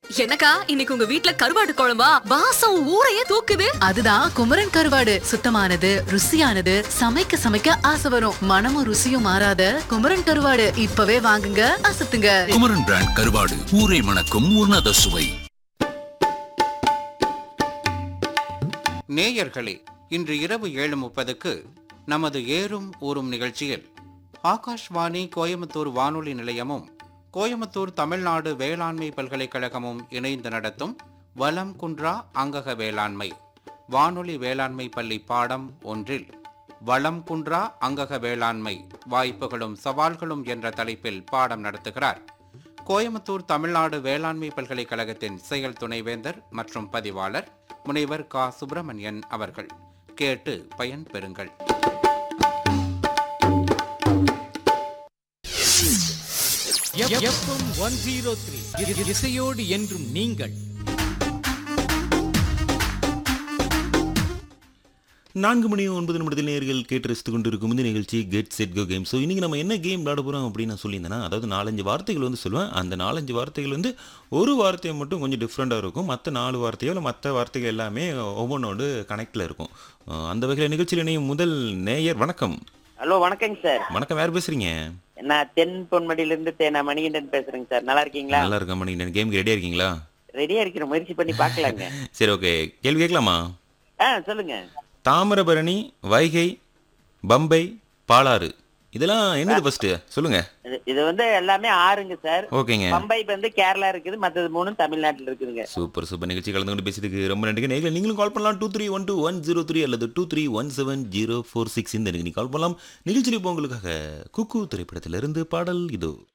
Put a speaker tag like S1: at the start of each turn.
S1: என்னக்கா இன்னைக்கு உங்க வீட்ல கருவாடு குழம்பா வாசம் ஊரையே தூக்குது
S2: அதுதான் குமரன் கருவாடு சுத்தமானது ருசியானது சமைக்க சமைக்க ஆசை வரும் மனமும் ருசியும் மாறாத குமரன் கருவாடு இப்பவே வாங்குங்க அசத்துங்க
S3: குமரன் பிராண்ட் கருவாடு ஊரை மணக்கும் உன்னத சுவை
S4: நேயர்களே இன்று இரவு ஏழு முப்பதுக்கு நமது ஏறும் ஊரும் நிகழ்ச்சியில் ஆகாஷ்வாணி கோயம்புத்தூர் வானொலி நிலையமும் கோயம்புத்தூர் தமிழ்நாடு வேளாண்மை பல்கலைக்கழகமும் இணைந்து நடத்தும் வலம் குன்றா அங்கக வேளாண்மை வானொலி வேளாண்மை பள்ளி பாடம் ஒன்றில் வளம் குன்றா அங்கக வேளாண்மை வாய்ப்புகளும் சவால்களும் என்ற தலைப்பில் பாடம் நடத்துகிறார் கோயம்புத்தூர் தமிழ்நாடு வேளாண்மை பல்கலைக்கழகத்தின் செயல் துணைவேந்தர் மற்றும் பதிவாளர் முனைவர் கா சுப்பிரமணியன் அவர்கள் கேட்டு பயன் பெறுங்கள்
S5: எஃப்எம் ஒன் ஜீரோ த்ரீ இசையோடு என்றும் நீங்கள்
S6: நான்கு மணி ஒன்பது நிமிடத்தில் நேர்கள் கேட்டு ரசித்து கொண்டிருக்கும் இந்த நிகழ்ச்சி get set go game so இன்றைக்கி நம்ம என்ன கேம் விளாட போகிறோம் அப்படின்னு நான் சொல்லியிருந்தேன்னா அதாவது நாலஞ்சு வார்த்தைகள் வந்து சொல்லுவேன் அந்த நாலஞ்சு வார்த்தைகள் வந்து ஒரு வார்த்தையை மட்டும் கொஞ்சம் டிஃப்ரெண்ட்டாக இருக்கும் மற்ற நாலு வார்த்தையோ இல்லை மற்ற வார்த்தைகள் எல்லாமே ஒவ்வொன்றோடு கனெக்டில் இருக்கும் அஹ் அந்த வகையில் நிகழ்ச்சியில் இணையும் முதல் நேயர் வணக்கம்
S7: ஹலோ வணக்கங்க சார்
S6: வணக்கம் யார் பேசுகிறீங்க
S7: நான் தென் பொன்மடியில இருந்து தேனா மணிகண்டன் பேசுறேங்க சார் நல்லா இருக்கீங்களா
S6: நல்லா இருக்கேன் மணி கேமுக்கு ரெடியாக இருக்கீங்களா
S7: ரெடியா இருக்கிற முயற்சி பண்ணி பார்க்கலாங்க
S6: சரி ஓகே கேள்வி கேட்கலாமா
S7: ஆ சொல்லுங்க
S6: தாமிரபரணி வைகை பம்பை பாலாறு இதெல்லாம் என்னது ஃபஸ்ட்டு சொல்லுங்கள்
S7: இது- இது வந்து எல்லாமே ஆறுங்க சார்
S6: ஓகேங்க
S7: பம்பை வந்து கேரளா இருக்குது மத்தது மூணும் தமிழ்நாட்டுல இருக்குதுங்க
S6: சூப்பர் சூப்பர் நிகழ்ச்சி கலந்து கொண்டு பேசியதுக்கு ரொம்ப நன்றி நேர்கள் நீங்களும் கால் பண்ணலாம் two three one two one zero three அல்லது two three one seven zero four six இந்த நீங்கள் கால் பண்ணலாம் நிகழ்ச்சியில் இப்போ உங்களுக்காக குக்கு திரைப்படத்திலிருந்து பாடல் இதோ